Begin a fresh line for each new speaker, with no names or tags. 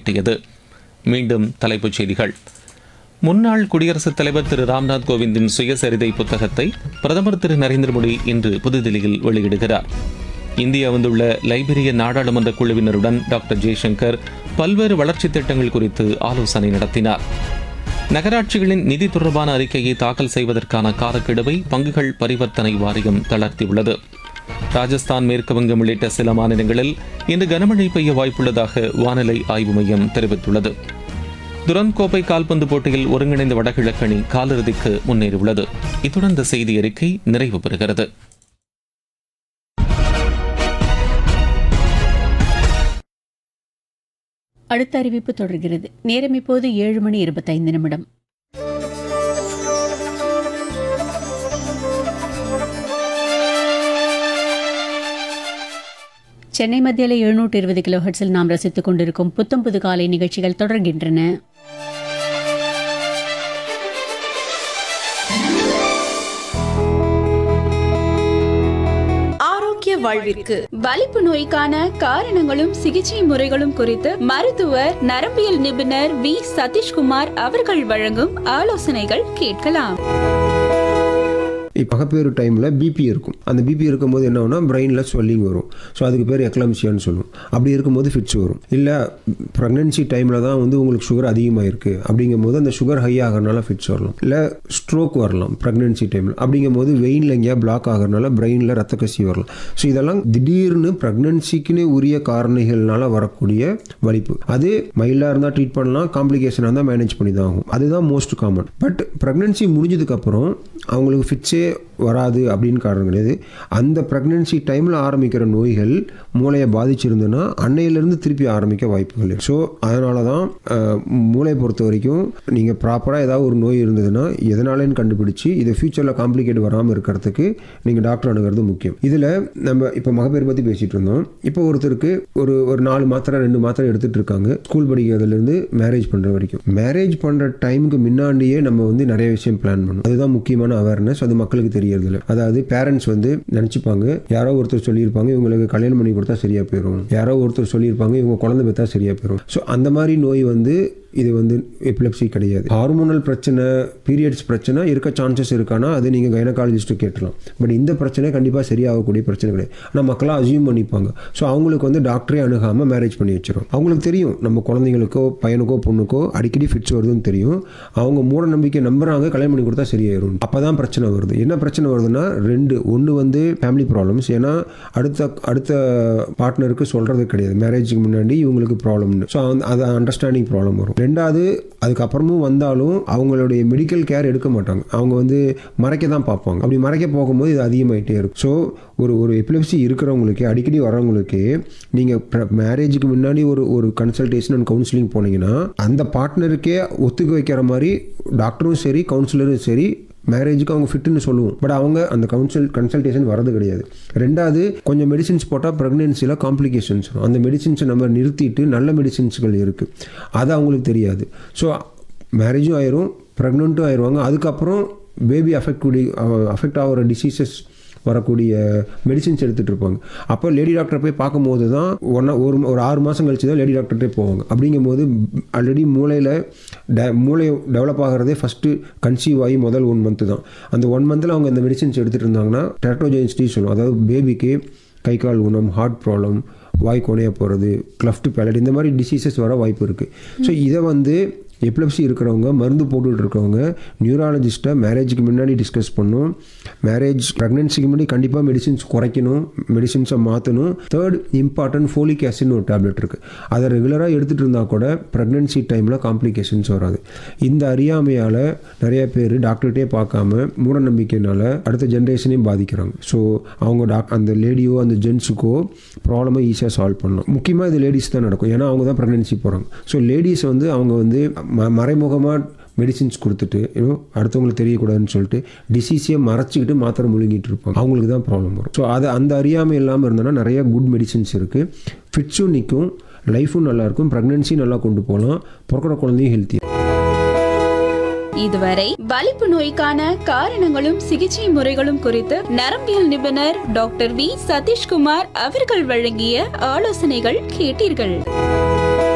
எட்டியது மீண்டும் தலைப்புச் செய்திகள் முன்னாள் குடியரசுத் தலைவர் திரு ராம்நாத் கோவிந்தின் சுயசரிதை புத்தகத்தை பிரதமர் திரு நரேந்திர மோடி இன்று புதுதில்லியில் வெளியிடுகிறார் இந்தியா வந்துள்ள லைபீரிய நாடாளுமன்ற குழுவினருடன் டாக்டர் ஜெய்சங்கர் பல்வேறு வளர்ச்சித் திட்டங்கள் குறித்து ஆலோசனை நடத்தினார் நகராட்சிகளின் நிதி தொடர்பான அறிக்கையை தாக்கல் செய்வதற்கான காலக்கெடுவை பங்குகள் பரிவர்த்தனை வாரியம் தளர்த்தியுள்ளது ராஜஸ்தான் மேற்கு வங்கம் உள்ளிட்ட சில மாநிலங்களில் இன்று கனமழை பெய்ய வாய்ப்புள்ளதாக வானிலை ஆய்வு மையம் தெரிவித்துள்ளது துரந்த் கோப்பை கால்பந்து போட்டியில் ஒருங்கிணைந்த வடகிழக்கு அணி காலிறுதிக்கு முன்னேறியுள்ளது இத்துடன் இந்த செய்தி அறிக்கை நிறைவு பெறுகிறது
அடுத்த அறிவிப்பு தொடர்கிறது நேரம் இப்போது ஏழு மணி இருபத்தைந்து நிமிடம் சென்னை மத்தியில் எழுநூற்று இருபது கிலோ ஹெர்ட்ஸில் நாம் ரசித்துக் கொண்டிருக்கும் புத்தம் புது காலை நிகழ்ச்சிகள் தொடர்கின்றன
ஆரோக்கிய வாழ்விற்கு வலிப்பு நோய்க்கான காரணங்களும் சிகிச்சை முறைகளும் குறித்து மருத்துவர் நரம்பியல் நிபுணர் வி சதீஷ்குமார் அவர்கள் வழங்கும் ஆலோசனைகள் கேட்கலாம்
இப்போ மகப்பேறு டைமில் பிபி இருக்கும் அந்த பிபி இருக்கும்போது என்ன ஆகும்னா பிரெயினில் ஸ்வெல்லிங் வரும் ஸோ அதுக்கு பேர் எக்லம்சியான்னு சொல்லுவோம் அப்படி இருக்கும்போது ஃபிட்ஸ் வரும் இல்லை ப்ரெக்னென்சி டைமில் தான் வந்து உங்களுக்கு சுகர் அதிகமாக இருக்குது அப்படிங்கும்போது அந்த சுகர் ஹை ஆகிறனால ஃபிட்ஸ் வரலாம் இல்லை ஸ்ட்ரோக் வரலாம் ப்ரெக்னென்சி டைமில் அப்படிங்கும்போது வெயினில் எங்கேயா பிளாக் ஆகிறனால பிரெயினில் ரத்த கசி வரலாம் ஸோ இதெல்லாம் திடீர்னு ப்ரெக்னென்சிக்குன்னு உரிய காரணிகள்னால வரக்கூடிய வலிப்பு அது மைல்டாக இருந்தால் ட்ரீட் பண்ணலாம் காம்ப்ளிகேஷனாக இருந்தால் மேனேஜ் பண்ணி தான் ஆகும் அதுதான் மோஸ்ட் காமன் பட் ப்ரெக்னென்சி முடிஞ்சதுக்கப்புறம் அவங்களுக்கு ஃபிட்ஸே வராது அப்படின்னு காரணம் கிடையாது அந்த ப்ரெக்னென்சி டைமில் ஆரம்பிக்கிற நோய்கள் மூளையை பாதிச்சிருந்ததுன்னா அன்னையிலேருந்து திருப்பி ஆரம்பிக்க வாய்ப்புகள் இருக்கு ஸோ அதனால தான் அஹ், மூளையை பொறுத்த வரைக்கும் நீங்கள் ப்ராப்பராக ஏதாவது ஒரு நோய் இருந்ததுன்னா எதனாலேன்னு கண்டுபிடிச்சி இதை ஃபியூச்சரில் காம்ப்ளிகேட் வராமல் இருக்கிறதுக்கு நீங்கள் டாக்டர் அணுகிறது முக்கியம் இதில் நம்ம இப்போ மகப்பேறு பற்றி பேசிகிட்டு இருந்தோம் இப்போ ஒருத்தருக்கு ஒரு ஒரு நாலு மாத்திரை ரெண்டு மாத்திரை எடுத்துகிட்டு இருக்காங்க ஸ்கூல் படிக்கிறதுலேருந்து மேரேஜ் பண்ணுற வரைக்கும் மேரேஜ் பண்ணுற டைமுக்கு முன்னாடியே நம்ம வந்து நிறைய விஷயம் பிளான் பண்ணணும் அதுதான் முக்கியமான அவேர்னஸ் அது மக்களுக்கு தெரியறதில்ல அதாவது பேரண்ட்ஸ் வந்து நினச்சிப்பாங்க யாரோ ஒருத்தர் சொல்லியிருப்பாங்க இவங்களுக்கு கல்யாணம் பண்ணி கொடுத்தா சரியாக போயிடும் யாரோ ஒருத்தர் சொல்லியிருப்பாங்க இவங்க குழந்தை பெற்றா சரியாக போயிடும் ஸோ அந்த மாதிரி நோய் வந்து இது வந்து எபிலப்சி கிடையாது ஹார்மோனல் பிரச்சனை பீரியட்ஸ் பிரச்சனை இருக்க சான்சஸ் இருக்கானா அது நீங்கள் கைனகாலஜிஸ்ட்டு கேட்டலாம் பட் இந்த பிரச்சனை கண்டிப்பாக சரியாகக்கூடிய பிரச்சனை கிடையாது ஆனால் மக்களாக அசியூம் பண்ணிப்பாங்க ஸோ அவங்களுக்கு வந்து டாக்டரே அணுகாமல் மேரேஜ் பண்ணி வச்சிரும் அவங்களுக்கு தெரியும் நம்ம குழந்தைங்களுக்கோ பையனுக்கோ பொண்ணுக்கோ அடிக்கடி ஃபிட்ஸ் வருதுன்னு தெரியும் அவங்க மூட நம்பிக்கை நம்புறாங்க கல்யாணம் பண்ணி கொடுத்தா சரியாயிரும் அப்போ தான் பிரச்சனை வருது என்ன பிரச்சனை வருதுன்னா ரெண்டு ஒன்று வந்து ஃபேமிலி ப்ராப்ளம்ஸ் ஏன்னா அடுத்த அடுத்த பார்ட்னருக்கு சொல்கிறது கிடையாது மேரேஜுக்கு முன்னாடி இவங்களுக்கு ப்ராப்ளம்னு ஸோ அது அண்டர்ஸ்டாண்டிங் ப்ராப்ளம் வரும் ரெண்டாவது அதுக்கப்புறமும் வந்தாலும் அவங்களுடைய மெடிக்கல் கேர் எடுக்க மாட்டாங்க அவங்க வந்து மறைக்க தான் பார்ப்பாங்க அப்படி மறைக்க போகும்போது இது அதிகமாயிட்டே இருக்கும் ஸோ ஒரு ஒரு எபிலப்சி இருக்கிறவங்களுக்கு அடிக்கடி வரவங்களுக்கு நீங்கள் மேரேஜுக்கு முன்னாடி ஒரு ஒரு கன்சல்டேஷன் அண்ட் கவுன்சிலிங் போனீங்கன்னா அந்த பார்ட்னருக்கே ஒத்துக்க வைக்கிற மாதிரி டாக்டரும் சரி கவுன்சிலரும் சரி மேரேஜுக்கு அவங்க ஃபிட்டுன்னு சொல்லுவோம் பட் அவங்க அந்த கவுன்சில் கன்சல்டேஷன் வரது கிடையாது ரெண்டாவது கொஞ்சம் மெடிசின்ஸ் போட்டால் ப்ரெக்னென்சியில் காம்ப்ளிகேஷன்ஸ் வரும் அந்த மெடிசின்ஸை நம்ம நிறுத்திட்டு நல்ல மெடிசின்ஸ்கள் இருக்குது அது அவங்களுக்கு தெரியாது ஸோ மேரேஜும் ஆயிரும் ப்ரெக்னென்ட்டும் ஆயிடுவாங்க அதுக்கப்புறம் பேபி அஃபெக்ட் கூடிய அஃபெக்ட் ஆகிற டிசீசஸ் வரக்கூடிய மெடிசின்ஸ் எடுத்துகிட்டு இருப்பாங்க அப்போ லேடி டாக்டரை போய் பார்க்கும்போது தான் ஒன்றா ஒரு ஒரு ஆறு மாதம் கழிச்சு தான் லேடி டாக்டர்கிட்டே போவாங்க அப்படிங்கும்போது ஆல்ரெடி மூளையில் ட மூளை டெவலப் ஆகிறதே ஃபஸ்ட்டு கன்சீவ் ஆகி முதல் ஒன் மந்த்து தான் அந்த ஒன் மந்தில் அவங்க இந்த மெடிசின்ஸ் எடுத்துகிட்டு இருந்தாங்கன்னா டெரட்டோஜென்ஸ்டி சொல்லுவோம் அதாவது பேபிக்கு கை கால் ஊனம் ஹார்ட் ப்ராப்ளம் வாய் கொனையாக போகிறது கிளஃப்ட் பேலட் இந்த மாதிரி டிசீசஸ் வர வாய்ப்பு இருக்குது ஸோ இதை வந்து எப்லப்சி இருக்கிறவங்க மருந்து போட்டுட்டு இருக்கவங்க நியூராலஜிஸ்ட்டை மேரேஜுக்கு முன்னாடி டிஸ்கஸ் பண்ணும் மேரேஜ் ப்ரெக்னென்சிக்கு முன்னாடி கண்டிப்பாக மெடிசின்ஸ் குறைக்கணும் மெடிசின்ஸை மாற்றணும் தேர்ட் இம்பார்ட்டன்ட் ஃபோலிக் ஆசிட்னு ஒரு டேப்லெட் இருக்குது அதை ரெகுலராக எடுத்துகிட்டு இருந்தால் கூட ப்ரெக்னென்சி டைமில் காம்ப்ளிகேஷன்ஸ் வராது இந்த அறியாமையால் நிறைய பேர் டாக்டர்கிட்டே பார்க்காம மூடநம்பிக்கையினால அடுத்த ஜென்ரேஷனையும் பாதிக்கிறாங்க ஸோ அவங்க டாக் அந்த லேடியோ அந்த ஜென்ஸுக்கோ ப்ராப்ளமை ஈஸியாக சால்வ் பண்ணலாம் முக்கியமாக இது லேடிஸ் தான் நடக்கும் ஏன்னா அவங்க தான் ப்ரெக்னென்சி போகிறாங்க ஸோ லேடிஸ் வந்து அவங்க வந்து ம மறைமுகமாக மெடிசின்ஸ் கொடுத்துட்டு இன்னும் அடுத்தவங்களுக்கு தெரியக்கூடாதுன்னு சொல்லிட்டு டிசீஸையே மறைச்சிக்கிட்டு மாத்திரை முழுங்கிட்டு இருப்பாங்க அவங்களுக்கு தான் ப்ராப்ளம் வரும் ஸோ அது அந்த அறியாமை இல்லாமல் இருந்தோன்னா நிறைய குட் மெடிசின்ஸ் இருக்குது ஃபிட்ஸும் நிற்கும் லைஃபும் நல்லாயிருக்கும் ப்ரெக்னென்சி நல்லா கொண்டு போகலாம் பிறக்கிற குழந்தையும் ஹெல்த்தி
இதுவரை வலிப்பு நோய்க்கான காரணங்களும் சிகிச்சை முறைகளும் குறித்து நரம்பியல் நிபுணர் டாக்டர் வி சதீஷ்குமார் அவர்கள் வழங்கிய ஆலோசனைகள் கேட்டீர்கள்